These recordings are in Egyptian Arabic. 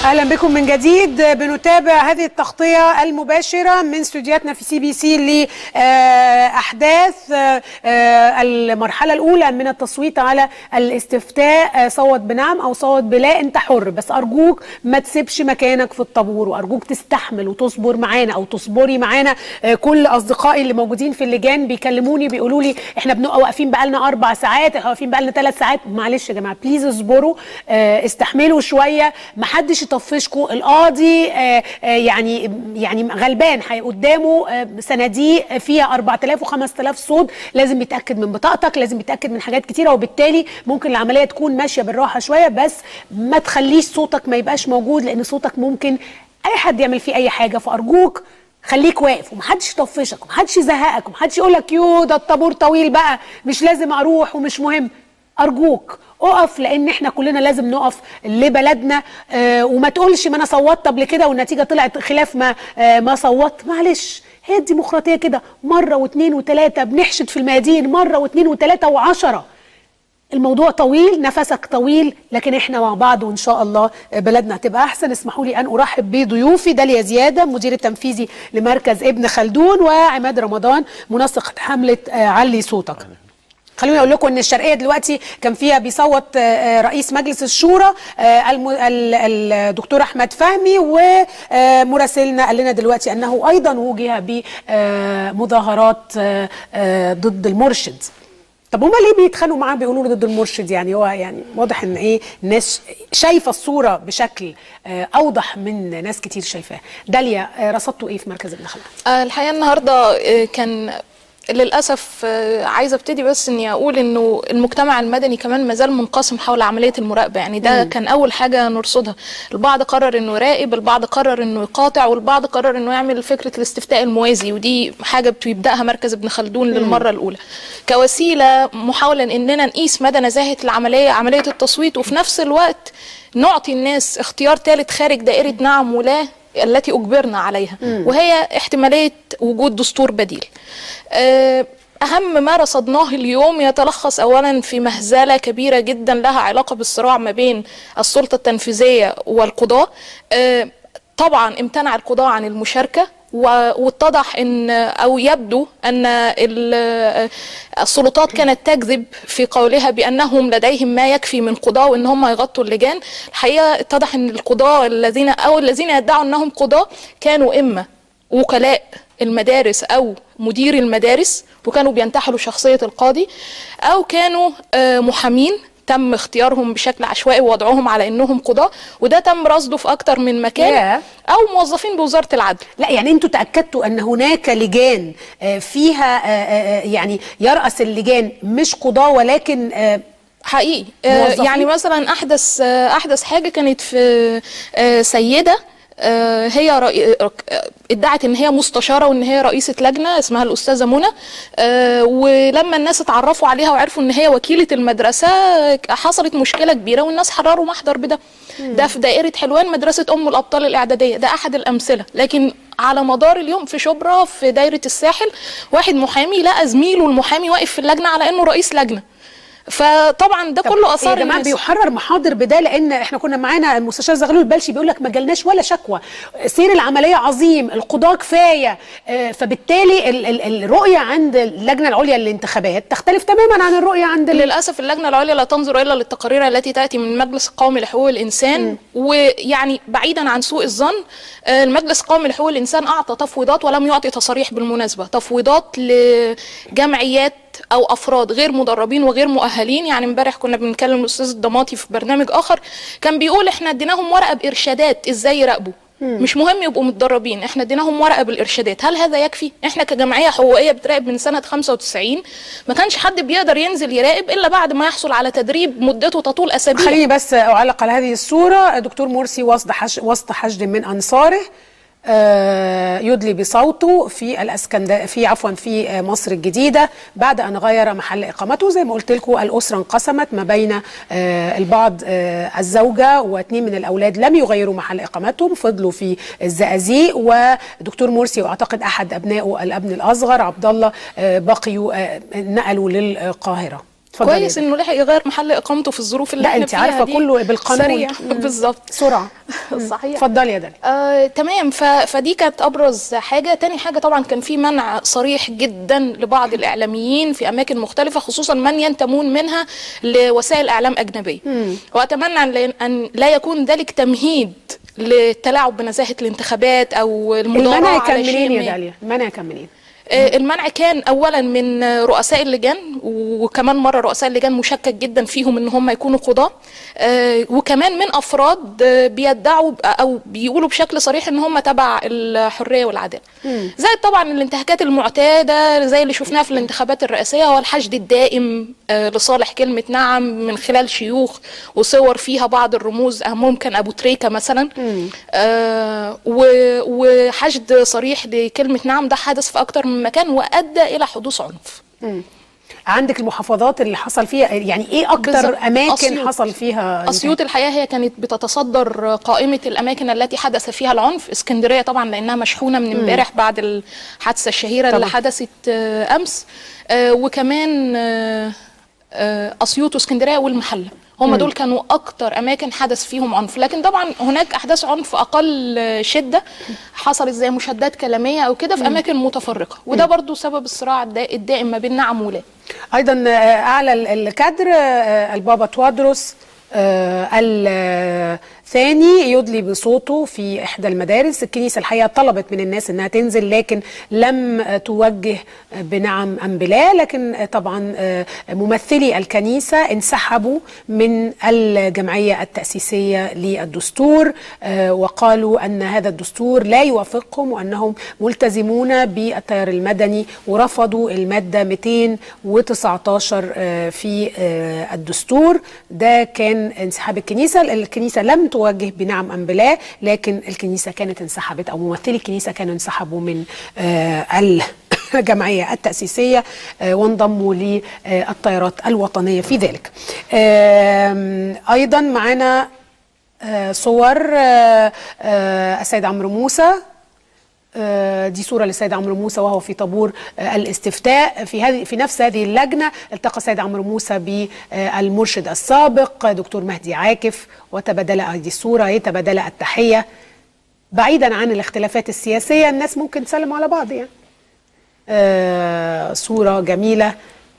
اهلا بكم من جديد بنتابع هذه التغطيه المباشره من استوديوهاتنا في سي بي سي لاحداث المرحله الاولى من التصويت على الاستفتاء صوت بنعم او صوت بلا انت حر بس ارجوك ما تسيبش مكانك في الطابور وارجوك تستحمل وتصبر معانا او تصبري معانا كل اصدقائي اللي موجودين في اللجان بيكلموني بيقولوا لي احنا بنبقى واقفين بقالنا اربع ساعات احنا واقفين بقالنا ثلاث ساعات معلش يا جماعه بليز اصبروا استحملوا شويه ما حدش يطفشكم القاضي آه آه يعني يعني غلبان قدامه آه صناديق فيها 4000 و5000 صوت لازم يتاكد من بطاقتك لازم يتاكد من حاجات كتيره وبالتالي ممكن العمليه تكون ماشيه بالراحه شويه بس ما تخليش صوتك ما يبقاش موجود لان صوتك ممكن اي حد يعمل فيه اي حاجه فارجوك خليك واقف ومحدش يطفشك ومحدش يزهقك ومحدش يقول لك يو ده الطابور طويل بقى مش لازم اروح ومش مهم ارجوك اقف لان احنا كلنا لازم نقف لبلدنا آه وما تقولش ما انا صوتت قبل كده والنتيجه طلعت خلاف ما آه ما صوتت معلش هي الديمقراطيه كده مره واثنين وثلاثه بنحشد في الميادين مره واثنين وثلاثه وعشره الموضوع طويل نفسك طويل لكن احنا مع بعض وان شاء الله بلدنا هتبقى احسن اسمحوا لي ان ارحب بضيوفي داليا زياده مدير التنفيذي لمركز ابن خلدون وعماد رمضان منسق حمله علي صوتك خلوني اقول لكم ان الشرقيه دلوقتي كان فيها بيصوت رئيس مجلس الشورى الدكتور احمد فهمي ومراسلنا قال لنا دلوقتي انه ايضا وجه بمظاهرات ضد المرشد طب هما ليه بيتخانقوا معاه بيقولوا له ضد المرشد يعني هو يعني واضح ان ايه الناس شايفه الصوره بشكل اوضح من ناس كتير شايفاها داليا رصدتوا ايه في مركز ابن خلدون الحقيقه النهارده كان للاسف عايزه ابتدي بس اني اقول انه المجتمع المدني كمان مازال منقسم حول عمليه المراقبه يعني ده مم. كان اول حاجه نرصدها البعض قرر انه يراقب البعض قرر انه يقاطع والبعض قرر انه يعمل فكره الاستفتاء الموازي ودي حاجه بيبداها مركز ابن خلدون مم. للمره الاولى كوسيله محاوله اننا نقيس مدى نزاهه العمليه عمليه التصويت وفي نفس الوقت نعطي الناس اختيار ثالث خارج دائره نعم ولا التي اجبرنا عليها مم. وهي احتماليه وجود دستور بديل اهم ما رصدناه اليوم يتلخص اولا في مهزله كبيره جدا لها علاقه بالصراع ما بين السلطه التنفيذيه والقضاه طبعا امتنع القضاه عن المشاركه واتضح ان او يبدو ان السلطات كانت تكذب في قولها بانهم لديهم ما يكفي من قضاه وان هم يغطوا اللجان الحقيقه اتضح ان القضاه الذين او الذين يدعوا انهم قضاه كانوا اما وكلاء المدارس او مدير المدارس وكانوا بينتحلوا شخصيه القاضي او كانوا محامين تم اختيارهم بشكل عشوائي ووضعهم على انهم قضاه وده تم رصده في اكتر من مكان yeah. او موظفين بوزاره العدل لا يعني انتوا تاكدتوا ان هناك لجان فيها يعني يراس اللجان مش قضاه ولكن حقيقي موظفين. يعني مثلا احدث احدث حاجه كانت في سيده هي رأي... ادعت ان هي مستشاره وان هي رئيسه لجنه اسمها الاستاذه منى ولما الناس اتعرفوا عليها وعرفوا ان هي وكيله المدرسه حصلت مشكله كبيره والناس حرروا محضر بده ده في دائره حلوان مدرسه ام الابطال الاعداديه ده احد الامثله لكن على مدار اليوم في شبرا في دايره الساحل واحد محامي لقى زميله المحامي واقف في اللجنه على انه رئيس لجنه فطبعا ده كله اثار يا جماعه بيحرر محاضر بده لان احنا كنا معانا المستشار زغلول البلشي بيقول لك ما جالناش ولا شكوى سير العمليه عظيم القضاه كفايه فبالتالي ال ال الرؤيه عند اللجنه العليا للانتخابات تختلف تماما عن الرؤيه عند للاسف اللجنه العليا لا تنظر الا للتقارير التي تاتي من المجلس القومي لحقوق الانسان م. ويعني بعيدا عن سوء الظن المجلس القومي لحقوق الانسان اعطى تفويضات ولم يعطي تصاريح بالمناسبه تفويضات لجمعيات او افراد غير مدربين وغير مؤهلين يعني امبارح كنا بنتكلم الاستاذ الضماطي في برنامج اخر كان بيقول احنا اديناهم ورقه بارشادات ازاي يراقبوا مش مهم يبقوا متدربين احنا اديناهم ورقه بالارشادات هل هذا يكفي احنا كجمعيه حقوقيه بتراقب من سنه 95 ما كانش حد بيقدر ينزل يراقب الا بعد ما يحصل على تدريب مدته تطول اسابيع خليني بس اعلق على هذه الصوره دكتور مرسي وسط حش... وسط حشد من انصاره يدلي بصوته في الاسكندر في عفوا في مصر الجديده بعد ان غير محل اقامته زي ما قلت لكم الاسره انقسمت ما بين البعض الزوجه واثنين من الاولاد لم يغيروا محل اقامتهم فضلوا في الزقازيق ودكتور مرسي واعتقد احد ابنائه الابن الاصغر عبد الله بقيوا نقلوا للقاهره اتفضلي يا كويس دكتور. انه لحق يغير محل اقامته في الظروف اللي لا احنا انت فيها عارفه دي. كله بالقانون سريع مم. بالظبط بسرعه صحيح اتفضلي يا داليا آه، تمام ف... فدي كانت ابرز حاجه تاني حاجه طبعا كان في منع صريح جدا لبعض الاعلاميين في اماكن مختلفه خصوصا من ينتمون منها لوسائل اعلام اجنبيه واتمنى ان لا- ان لا يكون ذلك تمهيد للتلاعب بنزاهه الانتخابات او المداراة المنع على كان شيء منين ما. يا داليا المنع كان منين آه، المنع كان اولا من رؤساء اللجان وكمان مره رؤساء اللجان مشكك جدا فيهم ان هم يكونوا قضاه آه، وكمان من افراد آه، بيدعوا ب- او بيقولوا بشكل صريح ان هم تبع الحريه والعداله زائد طبعا الانتهاكات المعتاده زي اللي شفناها في الانتخابات الرئاسيه هو الحشد الدائم آه، لصالح كلمه نعم من خلال شيوخ وصور فيها بعض الرموز اهمهم كان ابو تريكه مثلا آه، و- وحشد صريح لكلمه نعم ده حدث في اكتر من مكان وادى الى حدوث عنف عندك المحافظات اللي حصل فيها يعني ايه اكتر بالظبط. اماكن أسيوط. حصل فيها اسيوط الحقيقه هي كانت بتتصدر قائمه الاماكن التي حدث فيها العنف اسكندريه طبعا لانها مشحونه من امبارح بعد الحادثه الشهيره اللي طبعاً. حدثت آه، امس آه، وكمان آه، آه، اسيوط واسكندريه والمحله هم دول كانوا اكتر اماكن حدث فيهم عنف لكن طبعا هناك احداث عنف اقل آه، شده حصلت زي مشادات كلاميه او كده في اماكن متفرقه وده برضو سبب الصراع الدا- الدائم ما بين نعم ولا ايضا آه، اعلى ال- الكادر آه، البابا توادروس آه، الثاني يدلي بصوته في احدى المدارس الكنيسه الحقيقه طلبت من الناس انها تنزل لكن لم آه، توجه بنعم ام بلا لكن آه، طبعا آه، ممثلي الكنيسه انسحبوا من الجمعيه التاسيسيه للدستور آه، وقالوا ان هذا الدستور لا يوافقهم وانهم ملتزمون بالتيار المدني ورفضوا الماده 219 آه، في آه، الدستور ده كان انسحاب الكنيسه الكنيسه لم توجه بنعم ام بلا لكن الكنيسه كانت انسحبت او ممثلي الكنيسه كانوا انسحبوا من آه، الجمعيه التاسيسيه آه، وانضموا للتيارات الوطنيه في ذلك آم، ايضا معنا آه، صور آه، آه، السيد عمرو موسى آه، دي صورة للسيد عمرو موسى وهو في طابور آه، الاستفتاء في هذه في نفس هذه اللجنة التقى السيد عمرو موسى بالمرشد السابق دكتور مهدي عاكف وتبادل هذه الصورة هي تبادل التحية بعيدا عن الاختلافات السياسية الناس ممكن تسلم على بعض يعني آه، صورة جميلة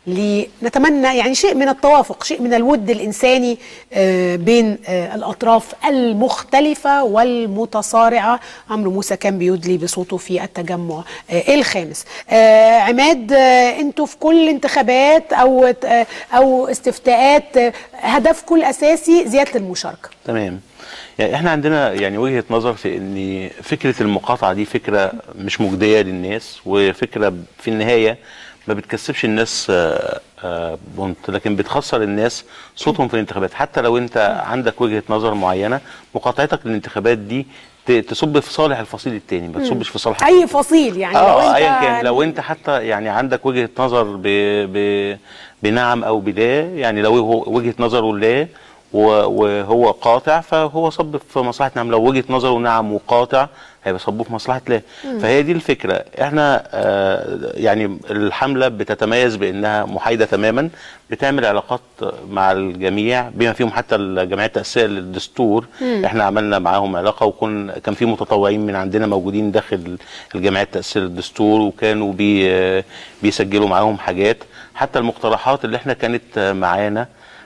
لنتمنى يعني شيء من التوافق شيء من الود الإنساني آه، بين آه، الأطراف المختلفة والمتصارعة عمرو موسى كان بيدلي بصوته في التجمع آه، الخامس آه، عماد آه، انتوا في كل انتخابات أو آه، أو استفتاءات آه، هدفكم الأساسي زيادة المشاركة تمام يعني احنا عندنا يعني وجهة نظر في ان فكرة المقاطعة دي فكرة مش مجدية للناس وفكرة في النهاية ما بتكسبش الناس آه، آه، بونت لكن بتخسر الناس صوتهم في الانتخابات حتى لو انت عندك وجهة نظر معينة مقاطعتك للانتخابات دي ت- تصب في صالح الفصيل التاني ما تصبش في صالح أي فصيل يعني لو اه أنت ايا كان لو انت حتى يعني عندك وجهه نظر ب... ب... بنعم او بلا يعني لو هو وجهه نظره لا و- وهو قاطع فهو صب في مصلحه نعم لو وجهه نظره نعم وقاطع هيبقى صبه في مصلحه لا فهي دي الفكره احنا آه يعني الحمله بتتميز بانها محايده تماما بتعمل علاقات مع الجميع بما فيهم حتى الجمعيه التاسيسيه للدستور احنا عملنا معاهم علاقه وكن كان في متطوعين من عندنا موجودين داخل الجمعيه التاسيسيه للدستور وكانوا بي آه، بيسجلوا معاهم حاجات حتى المقترحات اللي احنا كانت آه، معانا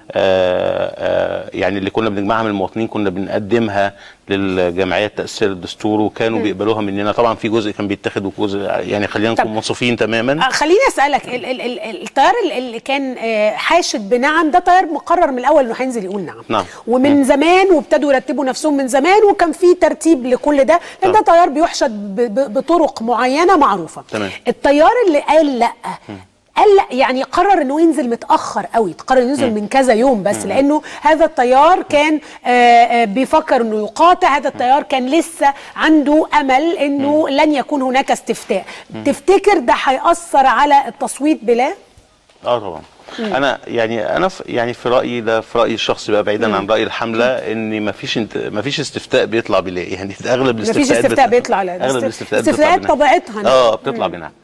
آه، آه، يعني اللي كنا بنجمعها من المواطنين كنا بنقدمها للجمعيه التاسيسيه للدستور وكانوا بيقبلوها مننا طبعا في جزء كان بيتاخد وجزء يعني خلينا طب. نكون منصفين تماما آه، خليني اسالك ال ال ال التيار ال- اللي كان آه، حاشد بنعم ده تيار مقرر من الاول انه هينزل يقول نعم نعم. ومن زمان وابتدوا يرتبوا نفسهم من زمان وكان في ترتيب لكل ده لان ده طبعا. تيار بيحشد ب- ب- بطرق معينه معروفه تمام. التيار اللي قال لا قال لا يعني قرر انه ينزل متاخر قوي قرر ينزل من كذا يوم بس لانه هذا التيار كان آه، آه، بيفكر انه يقاطع هذا التيار كان لسه عنده امل انه لن يكون هناك استفتاء تفتكر ده هيأثر على التصويت بلا اه طبعا انا يعني انا في يعني في رايي ده في رايي الشخصي بقى بعيدا عن راي الحمله ان ما فيش انت ما فيش استفتاء بيطلع بلا يعني اغلب مفيش الاستفتاءات استفتاء بت- بيطلع لا اغلب الاست- الاستفتاءات بتطلع استفتاءات بنعم. طبيعتها نعم. اه بتطلع بنعم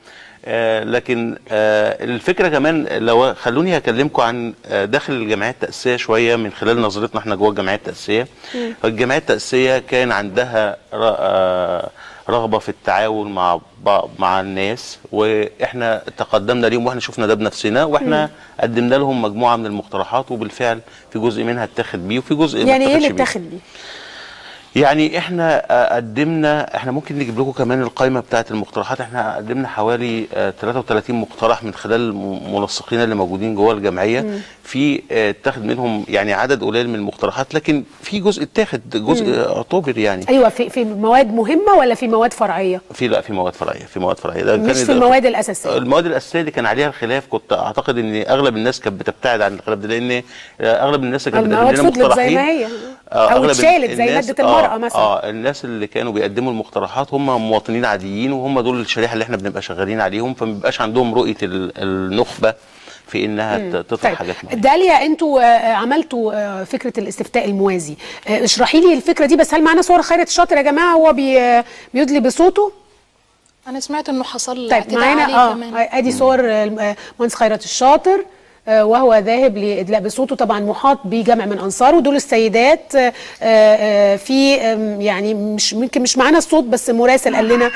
آه لكن آه الفكره كمان لو خلوني اكلمكم عن آه داخل الجمعيات التاسيسيه شويه من خلال نظرتنا احنا جوه الجمعيات التاسيسيه الجمعيات التاسيسيه كان عندها ر- آه رغبه في التعاون مع بعض مع الناس واحنا تقدمنا ليهم واحنا شفنا ده بنفسنا واحنا قدمنا لهم مجموعه من المقترحات وبالفعل في جزء منها اتخذ بيه وفي جزء ما يعني ايه اللي اتخذش بيه. اتاخد بيه؟ يعني احنا آه، قدمنا احنا ممكن نجيب لكم كمان القائمه بتاعه المقترحات احنا قدمنا حوالي آه، 33 مقترح من خلال المنسقين اللي موجودين جوه الجمعيه في آه، اتاخد منهم يعني عدد قليل من المقترحات لكن في جزء اتاخد جزء آه، اعتبر يعني ايوه في في مواد مهمه ولا في مواد فرعيه؟ في لا في مواد فرعيه في مواد فرعيه ده مش كان في المواد الاساسيه المواد الاساسيه اللي كان عليها الخلاف كنت اعتقد ان اغلب الناس كانت بتبتعد عن الخلاف ده لان آه، اغلب الناس اللي كانت المواد بتقدم لنا فضلت زي مقترحين ما هي آه، او أغلب اتشالت زي الناس- ماده المراه آه مثلا اه الناس اللي كانوا بيقدموا المقترحات هم مواطنين عاديين وهم دول الشريحه اللي احنا بنبقى شغالين عليهم فما بيبقاش عندهم رؤيه ال- النخبه في انها ت- تطرح حاجات معينه داليا انتوا آه، عملتوا آه، فكره الاستفتاء الموازي آه، اشرحي لي الفكره دي بس هل معانا صور خيرت الشاطر يا جماعه هو بي آه، بيدلي بصوته انا سمعت انه حصل طيب اعتداء معانا عليه اه كمان آه، ادي صور آه، آه، مهندس خيرت الشاطر آه، وهو ذاهب لادلاء بصوته طبعا محاط بجمع من انصاره دول السيدات آه، آه، في آم، يعني مش ممكن مش معانا الصوت بس مراسل قال لنا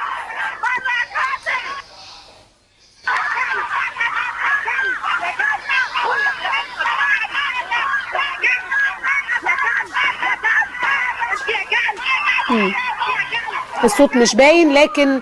الصوت مش باين لكن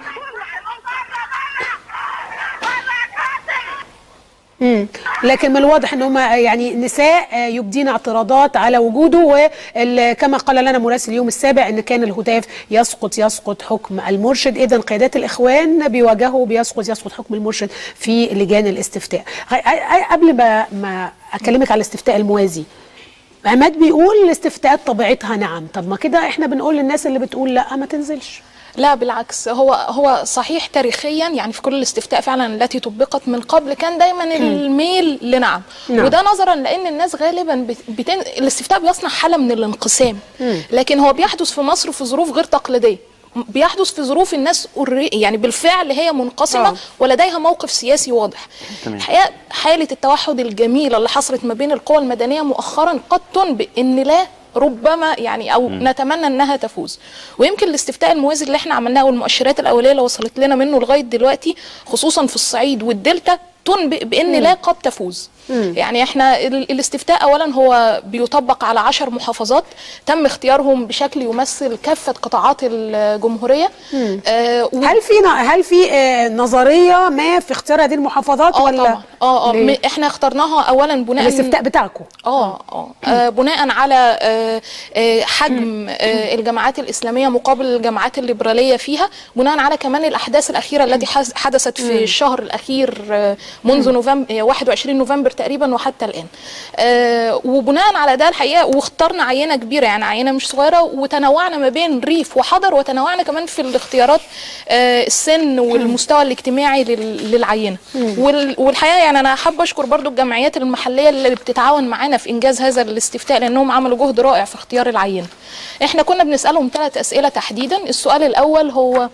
مم. لكن من الواضح ان هم يعني نساء آه، يبدين اعتراضات على وجوده وكما قال لنا مراسل اليوم السابع ان كان الهتاف يسقط يسقط حكم المرشد اذا قيادات الاخوان بيواجهوا بيسقط يسقط حكم المرشد في لجان الاستفتاء غ- آه، قبل ما ما اكلمك على الاستفتاء الموازي عماد بيقول الاستفتاءات طبيعتها نعم طب ما كده احنا بنقول للناس اللي بتقول لا ما تنزلش لا بالعكس هو هو صحيح تاريخيا يعني في كل الاستفتاء فعلا التي طبقت من قبل كان دايما الميل لنعم نعم. وده نظرا لان الناس غالبا بت... بتن... الاستفتاء بيصنع حاله من الانقسام لكن هو بيحدث في مصر في ظروف غير تقليديه م- بيحدث في ظروف الناس alre- يعني بالفعل هي منقسمه آه. ولديها موقف سياسي واضح تمام. الحقيقه حاله التوحد الجميله اللي حصلت ما بين القوى المدنيه مؤخرا قد تنبئ ان لا ربما يعني او نتمنى انها تفوز ويمكن الاستفتاء الموازي اللي احنا عملناه والمؤشرات الاوليه اللي وصلت لنا منه لغايه دلوقتي خصوصا في الصعيد والدلتا تنبئ بان لا قد تفوز يعني احنا ال- الاستفتاء اولا هو بيطبق على عشر محافظات تم اختيارهم بشكل يمثل كافه قطاعات الجمهوريه آه و- هل في ن- هل في آه، نظريه ما في اختيار هذه المحافظات اه ولا طبعا اه اه ليه؟ م- احنا اخترناها اولا بناء الاستفتاء بتاعكم اه اه آه، بناء على آه، آه، حجم آه، الجماعات الاسلاميه مقابل الجماعات الليبراليه فيها بناء على كمان الاحداث الاخيره التي حس- حدثت في الشهر الاخير آه، منذ نوفمبر 21 نوفمبر تقريبا وحتى الان آه، وبناء على ده الحقيقه واخترنا عينه كبيره يعني عينه مش صغيره وتنوعنا ما بين ريف وحضر وتنوعنا كمان في الاختيارات آه، السن والمستوى الاجتماعي لل- للعينه وال- والحقيقه يعني انا حابه اشكر برضو الجمعيات المحليه اللي بتتعاون معانا في انجاز هذا الاستفتاء لانهم عملوا جهد رائع في اختيار العينه احنا كنا بنسالهم ثلاث اسئله تحديدا السؤال الاول هو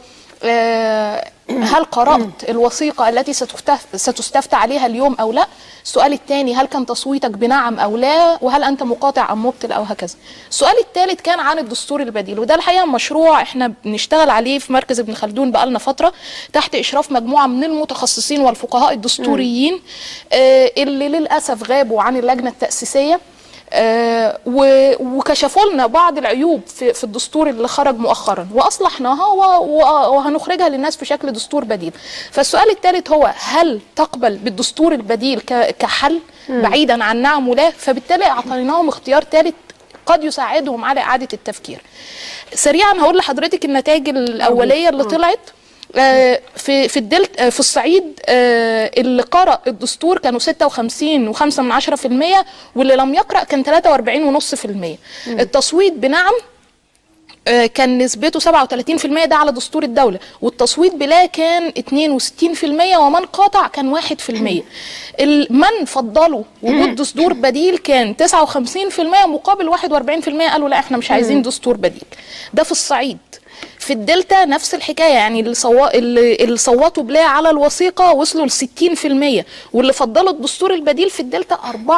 آه، هل قرأت الوثيقة التي ستفتف- ستستفتى عليها اليوم أو لا؟ السؤال الثاني هل كان تصويتك بنعم أو لا؟ وهل أنت مقاطع أم مبطل أو هكذا؟ السؤال الثالث كان عن الدستور البديل وده الحقيقة مشروع احنا بنشتغل عليه في مركز ابن خلدون بقالنا فترة تحت إشراف مجموعة من المتخصصين والفقهاء الدستوريين آه، اللي للأسف غابوا عن اللجنة التأسيسية آه، و- وكشفوا لنا بعض العيوب في, في الدستور اللي خرج مؤخرا واصلحناها و- و- وهنخرجها للناس في شكل دستور بديل فالسؤال الثالث هو هل تقبل بالدستور البديل ك- كحل بعيدا عن نعم ولا فبالتالي اعطيناهم اختيار ثالث قد يساعدهم على اعاده التفكير سريعا هقول لحضرتك النتائج الاوليه اللي طلعت آه، في في الدلت آه، في الصعيد آه، اللي قرأ الدستور كانوا 56 و5 من 10% واللي لم يقرأ كان 43.5% التصويت بنعم آه، كان نسبته 37% ده على دستور الدولة والتصويت بلا كان 62% ومن قاطع كان 1% ال- من فضلوا وجود دستور بديل كان 59% مقابل 41% قالوا لا احنا مش عايزين دستور بديل ده في الصعيد في الدلتا نفس الحكايه يعني اللي, صوا... اللي اللي صوتوا بلا على الوثيقه وصلوا ل 60% واللي فضلوا الدستور البديل في الدلتا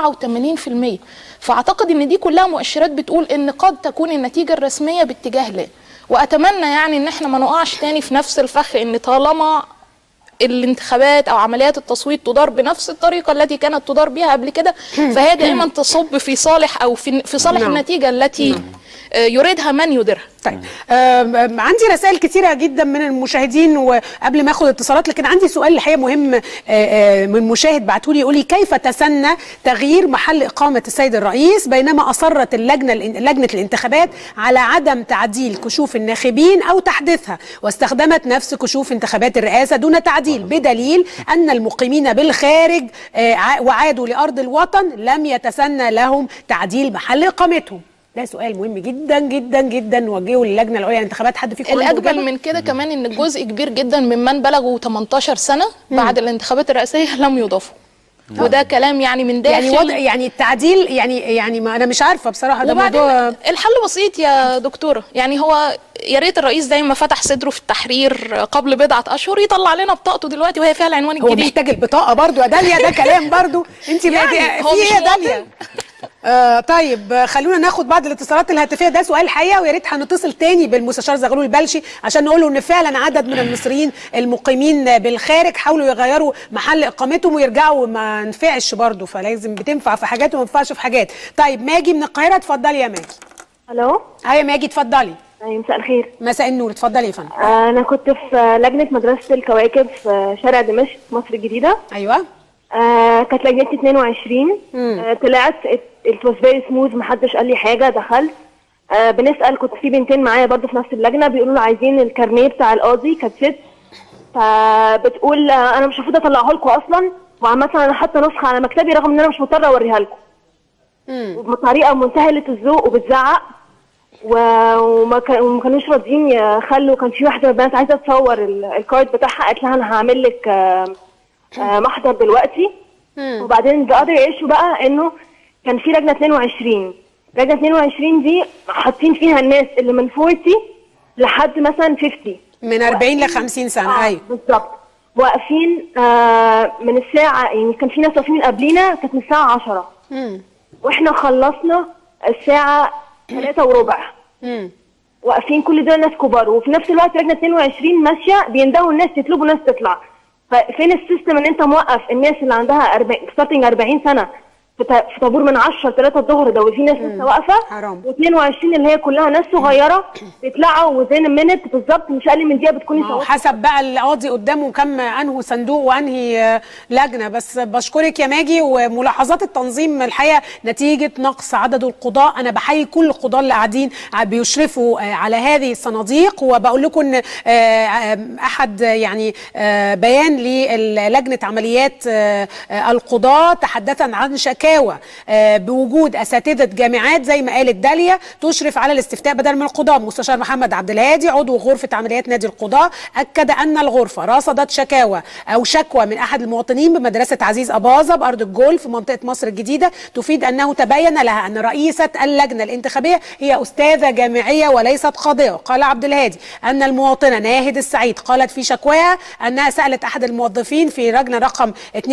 84% فاعتقد ان دي كلها مؤشرات بتقول ان قد تكون النتيجه الرسميه باتجاه لا واتمنى يعني ان احنا ما نقعش تاني في نفس الفخ ان طالما الانتخابات او عمليات التصويت تدار بنفس الطريقه التي كانت تدار بها قبل كده فهي دائما تصب في صالح او في في صالح نعم. النتيجه التي آه، يريدها من يديرها طيب آم، آم، عندي رسائل كتيرة جدا من المشاهدين وقبل ما اخد اتصالات لكن عندي سؤال الحقيقة مهم آه، آه، من مشاهد بعتولي يقول لي كيف تسنى تغيير محل إقامة السيد الرئيس بينما أصرت اللجنة الإن- لجنة الانتخابات على عدم تعديل كشوف الناخبين أو تحديثها واستخدمت نفس كشوف انتخابات الرئاسة دون تعديل بدليل أن المقيمين بالخارج آه، ع- وعادوا لأرض الوطن لم يتسنى لهم تعديل محل إقامتهم ده سؤال مهم جدا جدا جدا نوجهه للجنه العليا للانتخابات حد فيكم عنده الاجمل إجابة؟ من كده كمان ان جزء كبير جدا ممن بلغوا 18 سنه بعد الانتخابات الرئاسيه لم يضافوا وده كلام يعني من داخل يعني وضع يعني التعديل يعني يعني ما انا مش عارفه بصراحه ده وبعدين موضوع الحل بسيط يا دكتوره يعني هو يا ريت الرئيس زي ما فتح صدره في التحرير قبل بضعه اشهر يطلع لنا بطاقته دلوقتي وهي فيها العنوان هو الجديد محتاج البطاقه برضو يا داليا ده كلام برضو انت يعني يعني هو في مش ايه يا مواطن؟ داليا آه طيب آه، خلونا ناخد بعض الاتصالات الهاتفيه ده سؤال حقيقه ويا ريت هنتصل تاني بالمستشار زغلول البلشي عشان نقول له ان فعلا عدد من المصريين المقيمين بالخارج حاولوا يغيروا محل اقامتهم ويرجعوا ما نفعش برضو فلازم بتنفع في حاجات وما ينفعش في حاجات طيب ماجي من القاهره اتفضلي يا ماجي الو ايوه ماجي اتفضلي أي مساء الخير مساء النور اتفضلي يا فندم آه، انا كنت في لجنه مدرسه الكواكب في شارع دمشق في مصر الجديده ايوه آه، كانت لجنتي 22 آه، طلعت ات واز فيري سموث محدش قال لي حاجه دخلت آه، بنسال كنت في بنتين معايا برضو في نفس اللجنه بيقولوا له عايزين الكارنيه بتاع القاضي كانت ست فبتقول آه، انا مش المفروض اطلعه لكم اصلا وعامه انا حاطه نسخه على مكتبي رغم ان انا مش مضطره اوريها لكم وبطريقه منتهيه الذوق وبتزعق و- وما كان- وما كانوش راضيين يخلوا كان في واحده من البنات عايزه تصور ال- الكارد بتاعها قالت لها انا هعمل لك آه، آه، محضر دلوقتي وبعدين the other issue بقى انه كان في لجنه 22 لجنه 22 دي حاطين فيها الناس اللي من 40 لحد مثلا 50 من 40 ل 50 سنه آه، ايوه بالظبط واقفين آه من الساعه يعني كان في ناس واقفين قبلينا كانت من الساعه 10 مم. واحنا خلصنا الساعه 3 وربع مم. واقفين كل دول ناس كبار وفي نفس الوقت لجنه 22 ماشيه بيندهوا الناس يطلبوا ناس تطلع ففين السيستم ان انت موقف الناس اللي عندها 40 ستارتنج 40 سنه في تا- في طابور من 10 ل 3 الظهر ده وفي ناس لسه واقفه حرام. و22 اللي هي كلها ناس صغيره بيطلعوا وزين مينت بالظبط مش اقل من دقيقه بتكوني ما هو صوتي. حسب بقى القاضي قدامه كم انه صندوق وانهي آه، لجنه بس بشكرك يا ماجي وملاحظات التنظيم الحقيقه نتيجه نقص عدد القضاء انا بحيي كل القضاه اللي قاعدين ع- بيشرفوا آه، على هذه الصناديق وبقول لكم ان آه، آه، احد آه، يعني آه، بيان للجنه عمليات آه، آه، القضاه تحدثا عن شكاوى آه، بوجود اساتذه جامعات زي ما قالت داليا تشرف على الاستفتاء بدل من القضاه مستشار محمد عبد الهادي عضو غرفه عمليات نادي القضاه اكد ان الغرفه رصدت شكاوى او شكوى من احد المواطنين بمدرسه عزيز اباظه بارض الجول في منطقه مصر الجديده تفيد انه تبين لها ان رئيسه اللجنه الانتخابيه هي استاذه جامعيه وليست قاضيه قال عبد الهادي ان المواطنه ناهد السعيد قالت في شكواها انها سالت احد الموظفين في لجنه رقم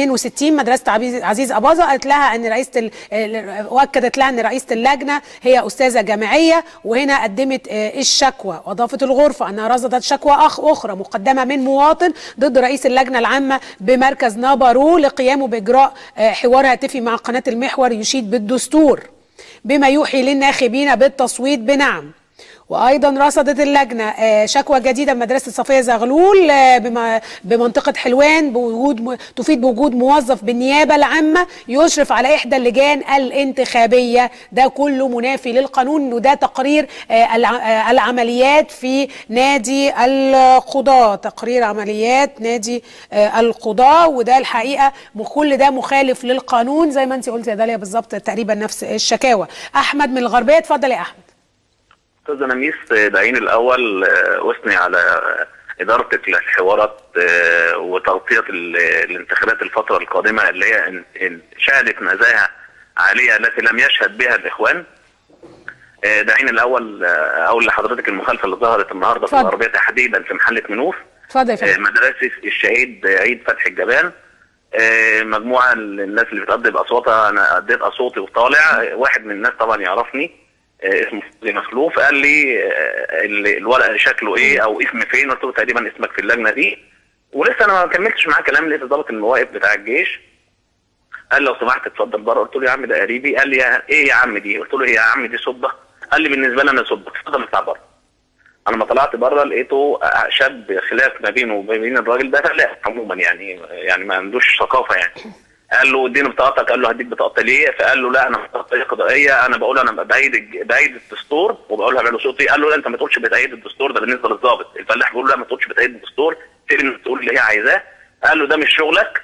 62 مدرسه عبيز- عزيز اباظه قالت لها ان رئيسه ال- ال- واكدت لها ان رئيسه اللجنه هي استاذه جامعيه وهنا قدمت آه، الشكوى واضافت الغرفه انها رصدت شكوى أخ اخرى مقدمه من مواطن ضد رئيس اللجنه العامه بمركز نابارو لقيامه باجراء آه، حوار هاتفي مع قناه المحور يشيد بالدستور بما يوحي للناخبين بالتصويت بنعم وايضا رصدت اللجنه آه، شكوى جديده من مدرسه صفيه زغلول آه، بم- بمنطقه حلوان بوجود م- تفيد بوجود موظف بالنيابه العامه يشرف على احدى اللجان الانتخابيه ده كله منافي للقانون وده تقرير آه، الع- آه، العمليات في نادي القضاه تقرير عمليات نادي آه، القضاه وده الحقيقه م- كل ده مخالف للقانون زي ما انت قلت يا داليا بالظبط تقريبا نفس الشكاوى احمد من الغربيه اتفضل يا احمد استاذ نميس دعيني الاول آه، اثني على آه، ادارتك للحوارات آه، وتغطيه ال- الانتخابات الفتره القادمه اللي هي إن- إن شهدت مزايا عاليه التي لم يشهد بها الاخوان آه، دعيني الاول آه، اقول لحضرتك المخالفه اللي ظهرت النهارده في اتفضل. الغربيه تحديدا في محله منوف اتفضل يا آه، فندم مدرسه الشهيد عيد فتحي الجبال آه، مجموعه من الناس اللي بتقضي باصواتها انا اديت اصواتي وطالع آه، واحد من الناس طبعا يعرفني آه، اسمه فوزي مخلوف قال لي آه، ال- الورق شكله ايه او اسم فين قلت له تقريبا اسمك في اللجنه دي ولسه انا ما كملتش معاه كلام لقيت ضابط المواقف بتاع الجيش قال لو سمحت اتفضل بره قلت له يا عم ده قريبي قال لي يا- ايه يا عم دي قلت له ايه يا عم دي صبه قال لي بالنسبه لي انا صبه اتفضل اطلع بره انا ما طلعت بره لقيته شاب خلاف ما بينه وما بين الراجل ده فلاح عموما يعني يعني ما عندوش ثقافه يعني قال له اديني بطاقتك قال له هديك بطاقتي ليه فقال له لا انا بطاقتي قضائيه انا بقول انا بايد الج- بايد الدستور وبقولها بعلو صوتي قال له لا انت ما تقولش بتأيد الدستور ده بالنسبه للضابط الفلاح بيقول له لا ما تقولش بتأيد الدستور سيب الناس تقول اللي هي عايزاه قال له ده مش شغلك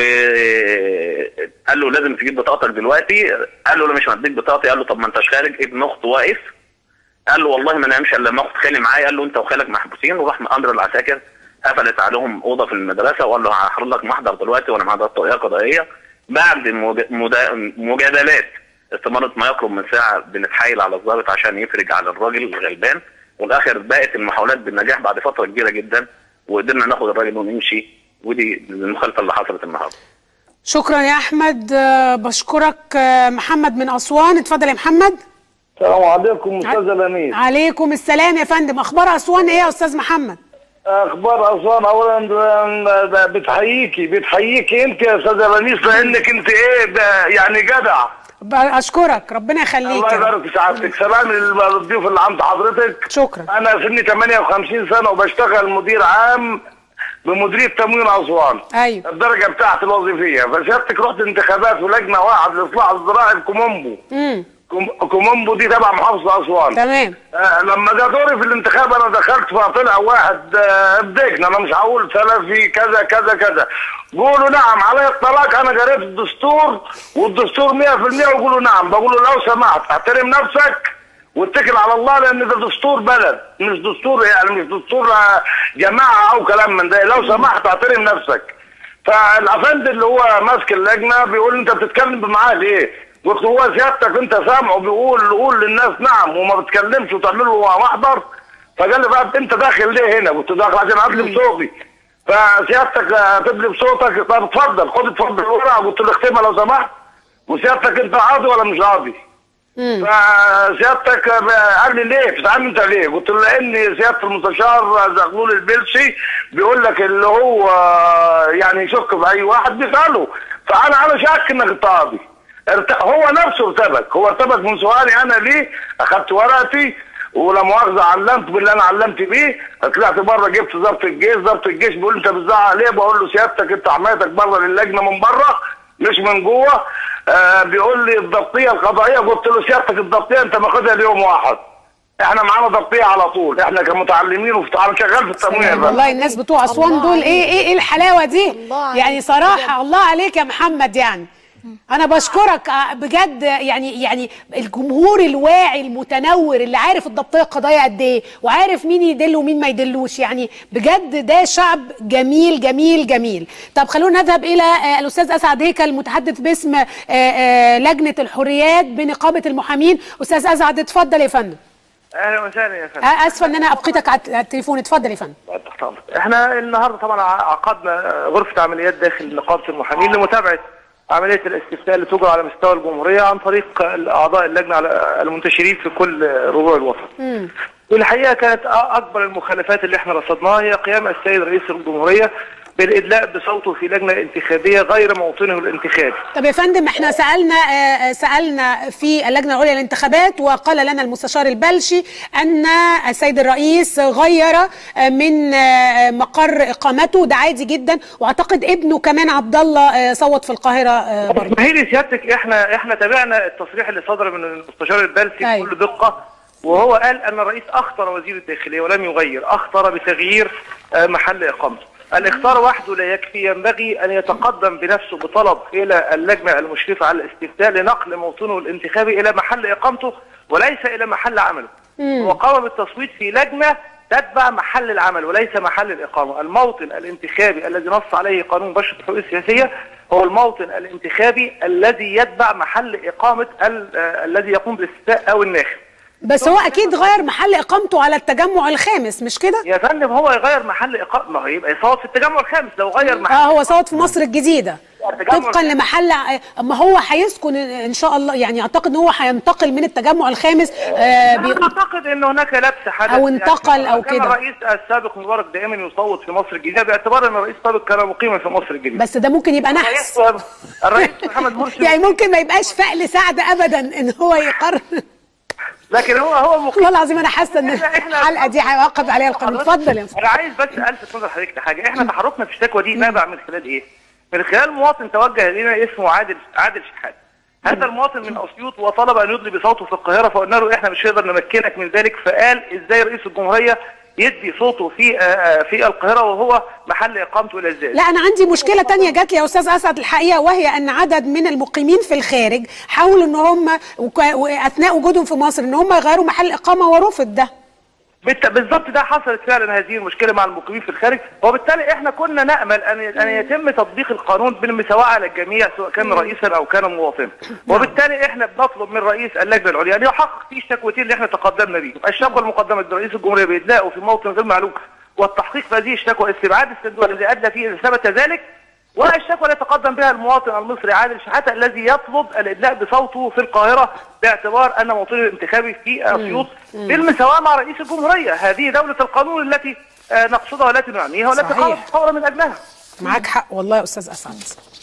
وقال له لازم تجيب بطاقتك دلوقتي قال له لا مش هديك بطاقتي قال له طب ما انتش خارج ابن اخته واقف قال له والله ما نامش الا لما اخت خالي معايا قال له انت وخالك محبوسين وراح امر العساكر قفلت عليهم اوضه في المدرسه وقال له هحضر لك محضر دلوقتي وانا معايا طريقه قضائيه بعد مج- مدا- مجادلات استمرت ما يقرب من ساعه بنتحايل على الضابط عشان يفرج على الراجل الغلبان والاخر بقت المحاولات بالنجاح بعد فتره كبيره جدا وقدرنا ناخد الراجل ونمشي ودي المخالفه اللي حصلت النهارده شكرا يا احمد آه، بشكرك آه، محمد من اسوان اتفضل يا محمد السلام عليكم استاذ لميس عليكم السلام يا فندم اخبار اسوان ايه يا استاذ محمد اخبار اسوان اولا بتحييكي بتحييكي انت يا استاذ لميس لانك انت ايه ب- يعني جدع ب- اشكرك ربنا يخليك الله يا رب. يبارك في سعادتك سلام للضيوف اللي عند حضرتك شكرا انا سني 58 سنه وبشتغل مدير عام بمديريه تموين اسوان ايوه الدرجه بتاعتي الوظيفيه فسيادتك رحت انتخابات ولجنه واحد للاصلاح الزراعي في كومومبو امم كوم- كومومبو دي تبع محافظه اسوان تمام آه، لما جه دوري في الانتخاب انا دخلت فطلع واحد آه، بدقنا انا مش هقول سلفي كذا كذا كذا قولوا نعم علي الطلاق انا قريت الدستور والدستور 100% وقولوا نعم بقول له لو سمحت احترم نفسك واتكل على الله لان ده دستور بلد مش دستور يعني مش دستور آه، جماعه او كلام من ده لو سمحت احترم نفسك فالافندي اللي هو ماسك اللجنه بيقول انت بتتكلم معاه ليه؟ قلت له هو سيادتك انت سامعه بيقول قول للناس نعم وما بتكلمش وتعمل له محضر فقال لي بقى انت داخل ليه هنا؟ قلت له داخل عشان ادلي بصوتي فسيادتك هتدلي بصوتك طب اتفضل خد اتفضل الورقه قلت له اختمها لو سمحت وسيادتك انت قاضي ولا مش قاضي؟ فسيادتك قال لي ليه؟ بتتعامل انت ليه؟ قلت له لان سياده المستشار زغلول البلسي بيقول لك اللي هو يعني يشك في اي واحد بيساله فانا انا شاك انك انت قاضي ارت- هو نفسه ارتبك هو ارتبك من سؤالي انا ليه؟ اخدت ورقتي ولا مؤاخذه علمت باللي انا علمت بيه طلعت بره جبت ضابط الجيش ضابط الجيش بيقول انت بتزعق ليه؟ بقول له سيادتك انت حمايتك بره للجنه من بره مش من جوه آه بيقول لي الضبطيه القضائيه قلت له سيادتك الضبطيه انت ماخدها اليوم واحد احنا معانا ضبطيه على طول احنا كمتعلمين وفي انا شغال في التموين يا فندم. والله الناس بتوع اسوان الله دول عليك. ايه ايه ايه الحلاوه دي الله عليك. يعني صراحه الله عليك يا محمد يعني انا بشكرك آه، بجد يعني يعني الجمهور الواعي المتنور اللي عارف الضبطيه القضائيه قد ايه وعارف مين يدل ومين ما يدلوش يعني بجد ده شعب جميل جميل جميل طب خلونا نذهب الى آه، الاستاذ اسعد هيكل المتحدث باسم آه، آه، لجنه الحريات بنقابه المحامين استاذ اسعد اتفضل يا فندم اهلا وسهلا يا فندم آه، اسفه ان انا ابقيتك على التليفون اتفضل يا فندم تحت أمرك. احنا النهارده طبعا عقدنا غرفه عمليات داخل نقابه المحامين لمتابعه عمليه الاستفتاء اللي تجرى على مستوى الجمهوريه عن طريق اعضاء اللجنه على المنتشرين في كل ربوع الوطن. والحقيقه كانت اكبر المخالفات اللي احنا رصدناها هي قيام السيد رئيس الجمهوريه بالادلاء بصوته في لجنه انتخابيه غير موطنه الانتخابي. طب يا فندم احنا سالنا آه، آه، سالنا في اللجنه العليا للانتخابات وقال لنا المستشار البلشي ان السيد الرئيس غير آه، من آه، مقر اقامته ده عادي جدا واعتقد ابنه كمان عبد الله آه، صوت في القاهره آه، برضه اسمحي لي سيادتك احنا احنا تابعنا التصريح اللي صدر من المستشار البلسي أيوة. بكل دقه وهو قال ان الرئيس اخطر وزير الداخليه ولم يغير اخطر بتغيير آه، محل اقامته الاخطار وحده لا يكفي ينبغي ان يتقدم بنفسه بطلب الى اللجنه المشرفه على الاستفتاء لنقل موطنه الانتخابي الى محل اقامته وليس الى محل عمله وقام بالتصويت في لجنه تتبع محل العمل وليس محل الإقامة الموطن الانتخابي الذي نص عليه قانون بشرة الحقوق السياسية هو الموطن الانتخابي الذي يتبع محل إقامة ال- آه، الذي يقوم بالاستفتاء أو الناخب بس هو اكيد غير محل اقامته على التجمع الخامس مش كده يا فندم هو يغير محل اقامه ما هو يبقى يصوت في التجمع الخامس لو غير محل اه هو صوت في مصر الجديده التجمع طبقا الخامس. لمحل اما هو هيسكن ان شاء الله يعني اعتقد ان هو هينتقل من التجمع الخامس آه بي... انا اعتقد ان هناك لبس حدث أو انتقل يعني أو كان كده. الرئيس السابق مبارك دائما يصوت في مصر الجديده باعتبار ان الرئيس السابق كان مقيما في مصر الجديده بس ده ممكن يبقى نحس الرئيس الرئيس محمد مرسي يعني ممكن ما يبقاش فعل سعد ابدا ان هو يقرر لكن هو هو مقيم والله العظيم انا حاسه ان إحنا- إحنا- الحلقه دي هيوقف عليها القانون اتفضل يا أستاذ. انا عايز بس الفت نظر حضرتك لحاجه احنا تحركنا في الشكوى دي نابع من خلال ايه؟ من خلال مواطن توجه الينا اسمه عادل عادل شحات هذا المواطن من اسيوط وطلب ان يدلي بصوته في القاهره فقلنا له احنا مش هنقدر نمكنك من ذلك فقال ازاي رئيس الجمهوريه يدي صوته في آه، آه، في القاهره وهو محل اقامته الى الذات لا انا عندي مشكله تانية جات لي يا استاذ اسعد الحقيقه وهي ان عدد من المقيمين في الخارج حاولوا ان هم وك- واثناء وجودهم في مصر ان هم يغيروا محل اقامه ورفض ده بالت- بالضبط ده حصلت فعلا هذه المشكله مع المقيمين في الخارج وبالتالي احنا كنا نامل ان ان يتم تطبيق القانون بالمساواه على الجميع سواء كان رئيسا او كان مواطنا وبالتالي احنا بنطلب من رئيس اللجنه العليا ان يحقق في الشكوتين اللي احنا تقدمنا بيهم الشكوى المقدمه برئيس الجمهوريه بادلاءه في موطن غير معلوم والتحقيق في هذه الشكوى استبعاد الصندوق الذي ادلى فيه اذا ثبت ذلك والشكوى التي تقدم بها المواطن المصري عادل شحاته الذي يطلب الادلاء بصوته في القاهره باعتبار ان موطنه الانتخابي في اسيوط بالمساواه مع رئيس الجمهوريه، هذه دوله القانون التي آه، نقصدها والتي نعنيها والتي صحيح. قامت الثوره من اجلها. معاك حق والله يا استاذ اسعد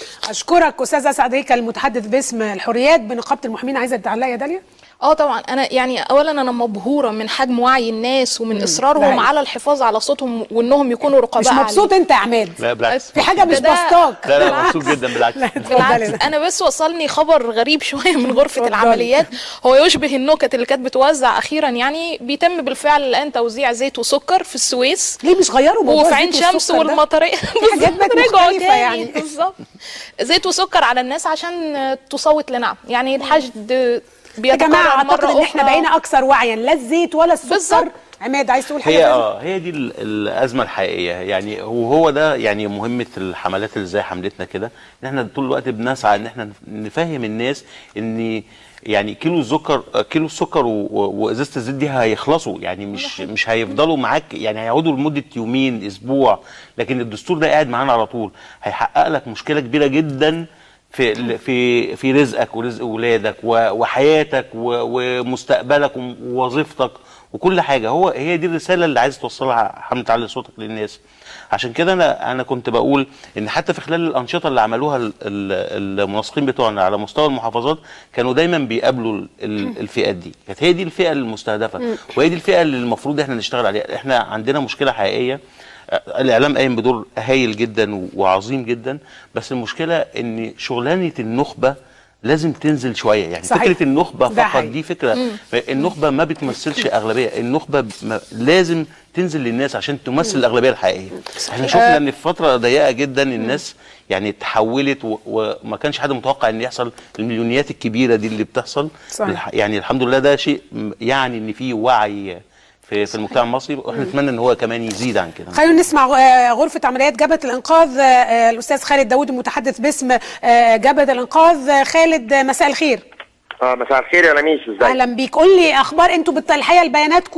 اشكرك استاذ اسعد هيكل المتحدث باسم الحريات بنقابه المحامين عايزه تعلق يا داليا اه طبعا انا يعني اولا انا مبهوره من حجم وعي الناس ومن اصرارهم ده على الحفاظ على صوتهم وانهم يكونوا رقباء مش مبسوط انت يا عماد لا بالعكس في حاجه مش ده- بسطاك لا لا مبسوط جدا بالعكس بالعكس انا بس وصلني خبر غريب شويه من غرفه اتفضلي. العمليات هو يشبه النكت اللي كانت بتوزع اخيرا يعني بيتم بالفعل الان توزيع زيت وسكر في السويس ليه مش غيروا موضوع وفي عين الزيت شمس والسكر ده؟ والمطريه حاجات بقت بالظبط، رجعوا مختلفة تاني، يعني. بالظبط زيت وسكر على الناس عشان تصوت لنعم يعني الحشد يا بيتكرر جماعه اعتقد مرة ان احنا أخرى. بقينا اكثر وعيا لا الزيت ولا السكر بالظبط. عماد عايز تقول حاجه هي تانية؟ اه هي دي ال- الازمه الحقيقيه يعني وهو ده يعني مهمه الحملات اللي زي حملتنا كده ان احنا طول الوقت بنسعى ان احنا نفهم الناس ان يعني كيلو السكر كيلو السكر و- و- وازازه الزيت دي هيخلصوا يعني مش مش هيفضلوا معاك يعني هيقعدوا لمده يومين اسبوع لكن الدستور ده قاعد معانا على طول هيحقق لك مشكله كبيره جدا في في في رزقك ورزق اولادك و- وحياتك و- ومستقبلك ووظيفتك وكل حاجه هو هي دي الرساله اللي عايز توصلها حمله علي صوتك للناس عشان كده انا انا كنت بقول ان حتى في خلال الانشطه اللي عملوها ال- ال- المنسقين بتوعنا على مستوى المحافظات كانوا دايما بيقابلوا ال- ال- الفئات دي كانت هي دي الفئه المستهدفه وهي دي الفئه اللي المفروض احنا نشتغل عليها احنا عندنا مشكله حقيقيه الاعلام قايم بدور هايل جدا و- وعظيم جدا بس المشكله ان شغلانه النخبه لازم تنزل شويه يعني صحيح. فكره النخبه ده فقط حقيقي. دي فكره النخبه ما بتمثلش اغلبيه النخبه ب- ما لازم تنزل للناس عشان تمثل الاغلبيه الحقيقيه احنا شفنا ان في فتره ضيقه جدا الناس يعني تحولت و- وما كانش حد متوقع ان يحصل المليونيات الكبيره دي اللي بتحصل صحيح. الح- يعني الحمد لله ده شيء م- يعني ان في وعي في في المجتمع المصري واحنا نتمنى ان هو كمان يزيد عن كده خلينا نسمع آه، غرفة عمليات جبهة الإنقاذ آه، الأستاذ خالد داوود المتحدث باسم آه، جبهة الإنقاذ آه، خالد آه، مساء الخير اه مساء الخير يا لميس ازيك أهلا بيك قول لي أخبار أنتوا بالت- الحقيقة البياناتكم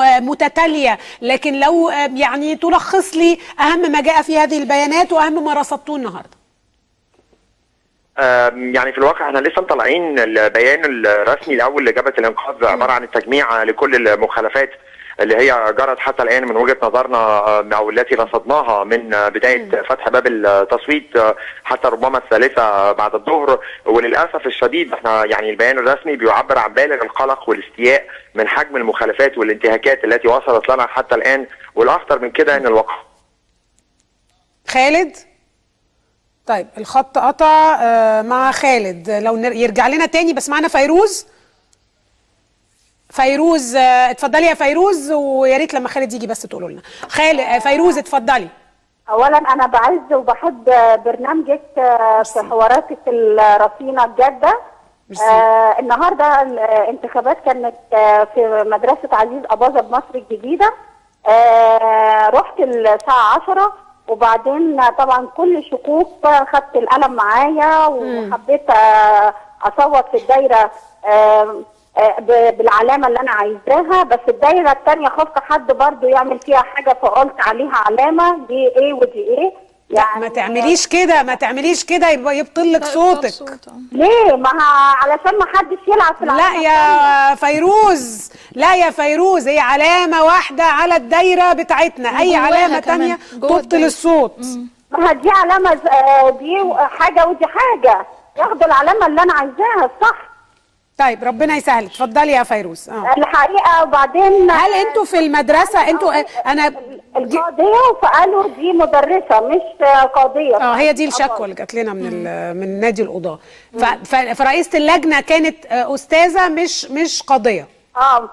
متتالية لكن لو آه، يعني تلخص لي أهم ما جاء في هذه البيانات وأهم ما رصدتوه النهاردة آه يعني في الواقع احنا لسه مطلعين البيان الرسمي الاول لجبهه الانقاذ عباره عن التجميع لكل المخالفات اللي هي جرت حتى الان من وجهه نظرنا آه، او التي رصدناها من آه، بدايه فتح باب التصويت آه، حتى ربما الثالثه بعد الظهر وللاسف الشديد احنا يعني البيان الرسمي بيعبر عن بالغ القلق والاستياء من حجم المخالفات والانتهاكات التي وصلت لنا حتى الان والاخطر من كده ان الواقع خالد طيب الخط قطع آه، مع خالد لو نر- يرجع لنا تاني بس معنا فيروز فيروز آه، اتفضلي يا فيروز ويا ريت لما خالد يجي بس تقولوا لنا خالد آه، فيروز اتفضلي اولا انا بعز وبحب برنامجك آه، في حواراتك الرصينه الجاده آه النهارده الانتخابات كانت آه، في مدرسه عزيز اباظه بمصر الجديده آه رحت الساعه 10 وبعدين طبعا كل شكوك خدت القلم معايا وحبيت آه، اصوت في الدايره آه، آه، ب- بالعلامه اللي انا عايزاها بس الدايره الثانيه خفت حد برضو يعمل فيها حاجه فقلت عليها علامه دي ايه ودي ايه يعني ما تعمليش كده ما تعمليش كده يبقى يبطل لك صوتك ليه ما ها- علشان ما حدش يلعب في لا العلامة يا فيروز لا يا فيروز هي علامة واحدة على الدايرة بتاعتنا أي جواها علامة كمان، تانية جوه تبطل الدايرة. الصوت ما دي علامة ز- آه، دي حاجة ودي حاجة ياخدوا العلامة اللي أنا عايزاها الصح طيب ربنا يسهل اتفضلي يا فيروز اه الحقيقة وبعدين هل انتوا في المدرسة انتوا انا القاضية فقالوا دي مدرسة مش آه، قاضية اه هي دي الشكوى اللي جات لنا من ال- من نادي القضاة ف- ف- فرئيسة اللجنة كانت آه، أستاذة مش مش قاضية اه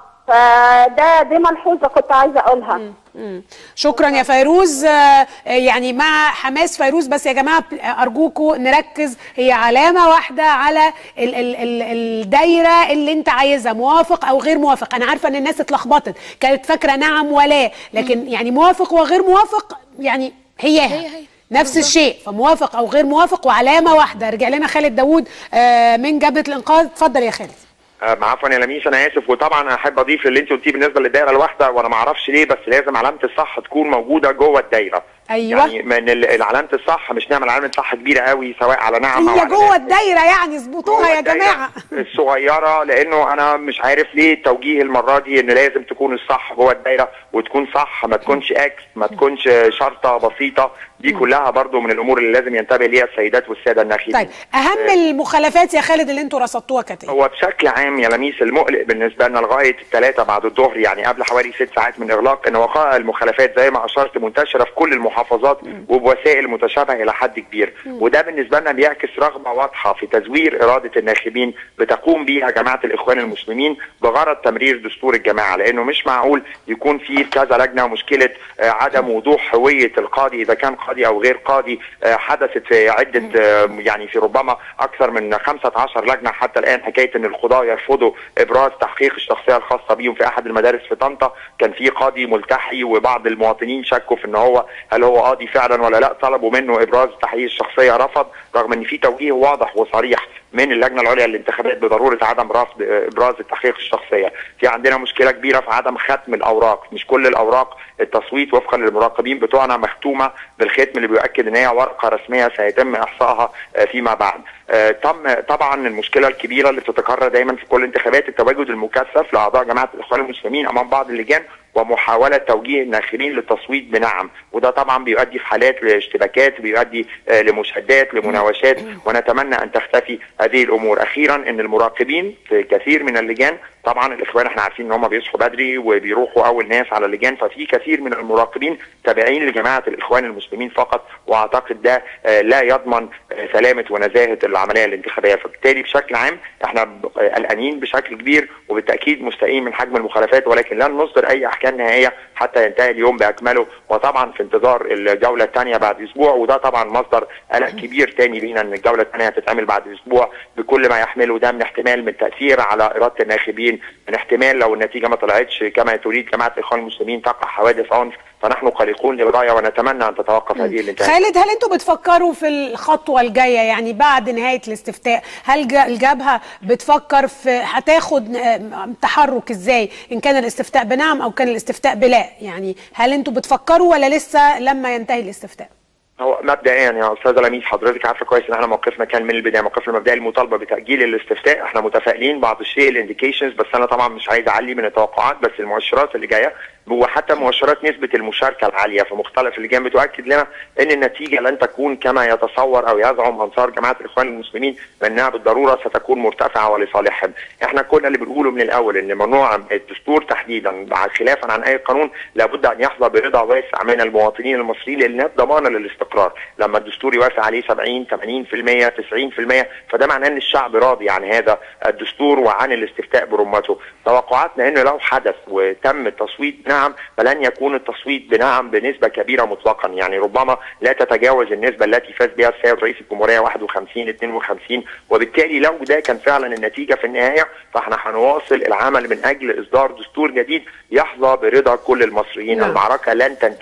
فده دي ملحوظة كنت عايزة أقولها مم. شكرا يا فيروز آه، يعني مع حماس فيروز بس يا جماعه ارجوكم نركز هي علامه واحده على ال ال ال الدايره اللي انت عايزها موافق او غير موافق انا عارفه ان الناس اتلخبطت كانت فاكره نعم ولا لكن يعني موافق وغير موافق يعني هياها هي هي. نفس الشيء فموافق او غير موافق وعلامه واحده رجع لنا خالد داوود آه، من جبهه الانقاذ اتفضل يا خالد آه، عفوا يا لميس انا اسف وطبعا احب اضيف للي انت قلتيه بالنسبه للدائره الواحده وانا ما اعرفش ليه بس لازم علامه الصح تكون موجوده جوه الدايره أيوة. يعني من ال- علامه الصح مش نعمل علامه صح كبيره قوي سواء على نعم او هي على جوه لا. الدايره يعني اظبطوها جوه يا الدايرة جماعه الصغيره لانه انا مش عارف ليه التوجيه المره دي ان لازم تكون الصح جوه الدايره وتكون صح ما تكونش اكس ما تكونش شرطه بسيطه دي كلها برضو من الامور اللي لازم ينتبه ليها السيدات والساده الناخبين طيب اهم المخالفات يا خالد اللي انتوا رصدتوها كانت ايه هو بشكل عام يا لميس المقلق بالنسبه لنا لغايه الثلاثه بعد الظهر يعني قبل حوالي ست ساعات من اغلاق ان وقائع المخالفات زي ما اشرت منتشره في كل المحافظات وبوسائل متشابهه الى حد كبير وده بالنسبه لنا بيعكس رغبه واضحه في تزوير اراده الناخبين بتقوم بيها جماعه الاخوان المسلمين بغرض تمرير دستور الجماعه لانه مش معقول يكون في كذا لجنه مشكله آه، عدم وضوح هويه القاضي اذا كان قاضي او غير قاضي آه، حدثت في عده آه، يعني في ربما اكثر من 15 لجنه حتى الان حكايه ان القضاه يرفضوا ابراز تحقيق الشخصيه الخاصه بيهم في احد المدارس في طنطا كان في قاضي ملتحي وبعض المواطنين شكوا في ان هو هل هو قاضي فعلا ولا لا طلبوا منه ابراز تحقيق الشخصيه رفض رغم ان في توجيه واضح وصريح من اللجنه العليا للانتخابات بضروره عدم رفض آه، ابراز التحقيق الشخصيه في عندنا مشكله كبيره في عدم ختم الاوراق مش كل الاوراق التصويت وفقا للمراقبين بتوعنا مختومه بالختم اللي بيؤكد ان هي ورقه رسميه سيتم احصائها آه، فيما بعد آه، تم طبعا المشكله الكبيره اللي بتتكرر دايما في كل انتخابات التواجد المكثف لاعضاء جماعه الاخوان المسلمين امام بعض اللجان ومحاولة توجيه الناخبين للتصويت بنعم وده طبعا بيؤدي في حالات لاشتباكات بيؤدي آه، لمشادات لمناوشات ونتمنى أن تختفي هذه الأمور أخيرا أن المراقبين في كثير من اللجان طبعا الإخوان احنا عارفين أن هم بيصحوا بدري وبيروحوا أول ناس على اللجان ففي كثير من المراقبين تابعين لجماعة الإخوان المسلمين فقط وأعتقد ده آه، لا يضمن آه، سلامة ونزاهة العملية الانتخابية فبالتالي بشكل عام احنا ب- آه، قلقانين بشكل كبير وبالتأكيد مستائين من حجم المخالفات ولكن لن نصدر أي أحكام نهائية حتى ينتهي اليوم بأكمله وطبعا في انتظار الجولة الثانية بعد أسبوع وده طبعا مصدر قلق كبير تاني لينا أن الجولة الثانية هتتعمل بعد أسبوع بكل ما يحمله ده من احتمال من تأثير على إرادة الناخبين من احتمال لو النتيجة ما طلعتش كما تريد جماعة الإخوان المسلمين تقع حوادث عنف فنحن قلقون للغاية ونتمنى أن تتوقف هذه الانتهاكات خالد هل انتوا بتفكروا في الخطوه الجايه يعني بعد نهايه الاستفتاء هل ج- الجبهه بتفكر في هتاخد آه، تحرك ازاي ان كان الاستفتاء بنعم او كان الاستفتاء بلا يعني هل انتوا بتفكروا ولا لسه لما ينتهي الاستفتاء هو مبدئيا يا استاذه لميس حضرتك عارفه كويس ان احنا موقفنا كان من البدايه موقفنا المبدئي المطالبه بتاجيل الاستفتاء احنا متفائلين بعض الشيء الانديكيشنز بس انا طبعا مش عايز اعلي من التوقعات بس المؤشرات اللي جايه وحتى مؤشرات نسبه المشاركه العاليه في مختلف اللجان بتؤكد لنا ان النتيجه لن تكون كما يتصور او يزعم انصار جماعه الاخوان المسلمين بانها بالضروره ستكون مرتفعه ولصالحهم احنا كنا اللي بنقوله من الاول ان ممنوع الدستور تحديدا خلافا عن اي قانون لابد ان يحظى برضا واسع من المواطنين المصريين لان ضمانا للاستقرار لما الدستور يوافق عليه 70 80% 90% فده معناه ان الشعب راضي عن هذا الدستور وعن الاستفتاء برمته توقعاتنا انه لو حدث وتم التصويت نعم فلن يكون التصويت بنعم بنسبه كبيره مطلقا يعني ربما لا تتجاوز النسبه التي فاز بها السيد رئيس الجمهوريه 51 52 وبالتالي لو ده كان فعلا النتيجه في النهايه فاحنا هنواصل العمل من اجل اصدار دستور جديد يحظى برضا كل المصريين نعم. المعركه لن تنتهي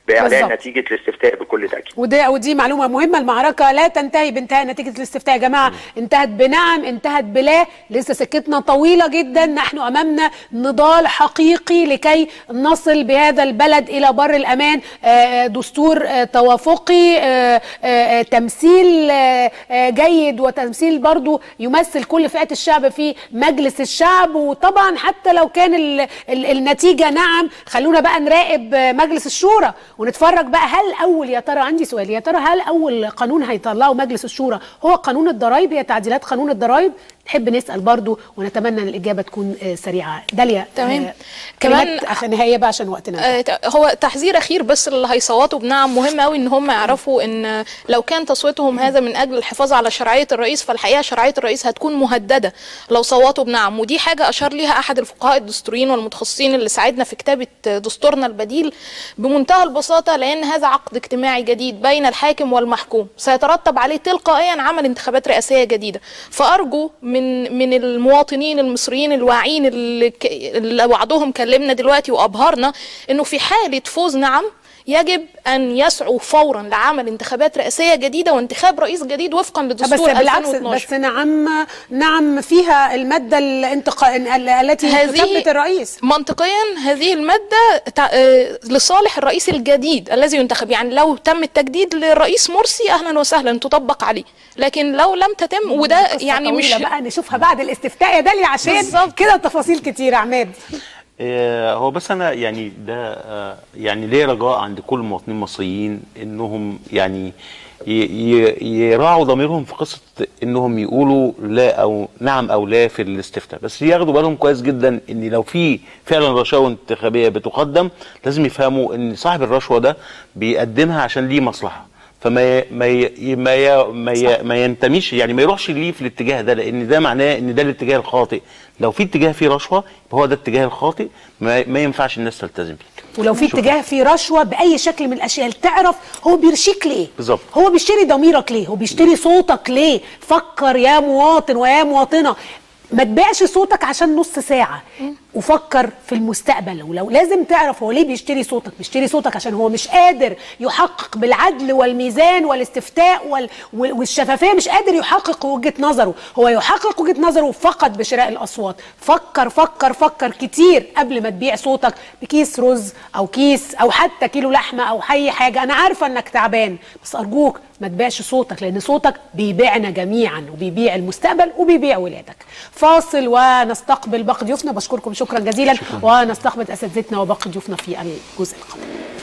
باعلان بالظبط. نتيجه الاستفتاء بكل تاكيد وده ودي معلومه مهمه المعركه لا تنتهي بانتهاء نتيجه الاستفتاء يا جماعه انتهت بنعم انتهت بلا لسه سكتنا طويله جدا نحن امامنا نضال حقيقي لكي نصل بهذا البلد الى بر الامان آه، دستور آه، توافقي آه، آه، تمثيل آه، آه، جيد وتمثيل برضو يمثل كل فئات الشعب في مجلس الشعب وطبعا حتى لو كان ال ال النتيجه نعم خلونا بقى نراقب آه، مجلس الشورى ونتفرج بقى هل اول يا ترى عندي سؤال يا ترى هل اول قانون هيطلعه مجلس الشورى هو قانون الضرائب هي تعديلات قانون الضرائب نحب نسال برضو ونتمنى ان الاجابه تكون آه، سريعه داليا تمام. آه، كمان- كلمات أخ- نهائيه بقى عشان وقتنا آه، ت- هو تحذير اخير بس اللي هيصوتوا بنعم مهم قوي ان هم يعرفوا ان لو كان تصويتهم هذا من اجل الحفاظ على شرعيه الرئيس فالحقيقه شرعيه الرئيس هتكون مهدده لو صوتوا بنعم ودي حاجه اشار ليها احد الفقهاء الدستوريين والمتخصصين اللي ساعدنا في كتابه دستورنا البديل بمنتهى البساطه لان هذا عقد اجتماعي جديد بين الحاكم والمحكوم سيترتب عليه تلقائيا عمل انتخابات رئاسيه جديده فارجو من من المواطنين المصريين الواعيين اللي, ك- اللي وعدهم كلمنا دلوقتي وابهرنا انه في حاله فوز نعم يجب ان يسعوا فورا لعمل انتخابات رئاسيه جديده وانتخاب رئيس جديد وفقا بس لدستور بالعكس 2012 بس نعم نعم فيها الماده الانتقا... ال- التي تثبت الرئيس منطقيا هذه الماده تع- آه، لصالح الرئيس الجديد الذي ينتخب يعني لو تم التجديد للرئيس مرسي اهلا وسهلا تطبق عليه لكن لو لم تتم وده قصة يعني مش طويلة بقى نشوفها بعد الاستفتاء يا داليا عشان بالظبط. كده تفاصيل كتير عماد آه، هو بس انا يعني ده آه، يعني ليه رجاء عند كل المواطنين المصريين انهم يعني ي- ي- يراعوا ضميرهم في قصه انهم يقولوا لا او نعم او لا في الاستفتاء بس ياخدوا بالهم كويس جدا ان لو في فعلا رشاوى انتخابيه بتقدم لازم يفهموا ان صاحب الرشوه ده بيقدمها عشان ليه مصلحه فما ي- ما ي- ما ي- ما, ي- ما ينتميش يعني ما يروحش ليه في الاتجاه ده لان ده معناه ان ده الاتجاه الخاطئ لو في اتجاه فيه رشوه يبقى هو ده الاتجاه الخاطئ ما, ما ينفعش الناس تلتزم بيه ولو في شكراً. اتجاه في رشوه باي شكل من الاشياء تعرف هو بيرشيك ليه بالظبط. هو بيشتري ضميرك ليه هو بيشتري صوتك ليه فكر يا مواطن ويا مواطنه ما تبيعش صوتك عشان نص ساعة وفكر في المستقبل ولو لازم تعرف هو ليه بيشتري صوتك بيشتري صوتك عشان هو مش قادر يحقق بالعدل والميزان والاستفتاء وال... وال- والشفافية مش قادر يحقق وجهة نظره هو يحقق وجهة نظره فقط بشراء الأصوات فكر فكر فكر كتير قبل ما تبيع صوتك بكيس رز أو كيس أو حتى كيلو لحمة أو أي حاجة أنا عارفة إنك تعبان بس أرجوك ما تبيعش صوتك لأن صوتك بيبيعنا جميعا وبيبيع المستقبل وبيبيع ولادك فاصل ونستقبل باقي ضيوفنا بشكركم شكرا جزيلا ونستقبل أساتذتنا وباقي ضيوفنا في الجزء القادم